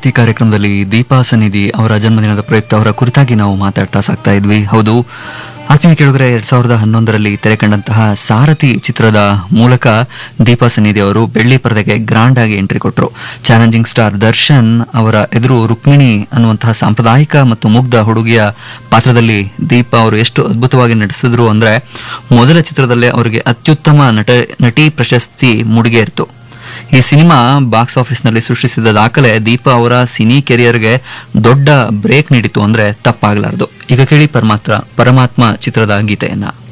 ಶಕ್ತಿ ಕಾರ್ಯಕ್ರಮದಲ್ಲಿ ದೀಪಾ ಸನ್ನಿಧಿ ಅವರ ಜನ್ಮದಿನದ ಪ್ರಯುಕ್ತ ಅವರ ಕುರಿತಾಗಿ ನಾವು ಮಾತಾಡ್ತಾ ಸಾಕ್ತಾ ಇದ್ವಿ ಹೌದು ಆತ್ಮೀಯ ಕೇಳಿದ್ರೆ ಎರಡ್ ಸಾವಿರದ ಹನ್ನೊಂದರಲ್ಲಿ ತೆರೆ ಕಂಡಂತಹ ಸಾರಥಿ ಚಿತ್ರದ ಮೂಲಕ ದೀಪಾ ಸನ್ನಿಧಿ ಅವರು ಬೆಳ್ಳಿ ಪರದೆಗೆ ಗ್ರಾಂಡ್ ಆಗಿ ಎಂಟ್ರಿ ಕೊಟ್ಟರು ಚಾಲೆಂಜಿಂಗ್ ಸ್ಟಾರ್ ದರ್ಶನ್ ಅವರ ಎದುರು ರುಕ್ಮಿಣಿ ಅನ್ನುವಂತಹ ಸಾಂಪ್ರದಾಯಿಕ ಮತ್ತು ಮುಗ್ಧ ಹುಡುಗಿಯ ಪಾತ್ರದಲ್ಲಿ ದೀಪಾ ಅವರು ಎಷ್ಟು ಅದ್ಭುತವಾಗಿ ನಟಿಸಿದ್ರು ಅಂದ್ರೆ ಮೊದಲ ಚಿತ್ರದಲ್ಲೇ ಅವರಿಗೆ ಅತ್ಯುತ್ತಮ ನಟ ನಟಿ ಪ್ರಶಸ್ತಿ ಮುಡಿಗೇರಿತು ಈ ಸಿನಿಮಾ ಬಾಕ್ಸ್ ಆಫೀಸ್ನಲ್ಲಿ ಸೃಷ್ಟಿಸಿದ ದಾಖಲೆ ದೀಪಾ ಅವರ ಸಿನಿ ಕೆರಿಯರ್ಗೆ ದೊಡ್ಡ ಬ್ರೇಕ್ ನೀಡಿತು ಅಂದ್ರೆ ತಪ್ಪಾಗಲಾರದು ಈಗ ಕೇಳಿ ಪರಮಾತ್ರ ಪರಮಾತ್ಮ ಚಿತ್ರದ ಗೀತೆಯನ್ನ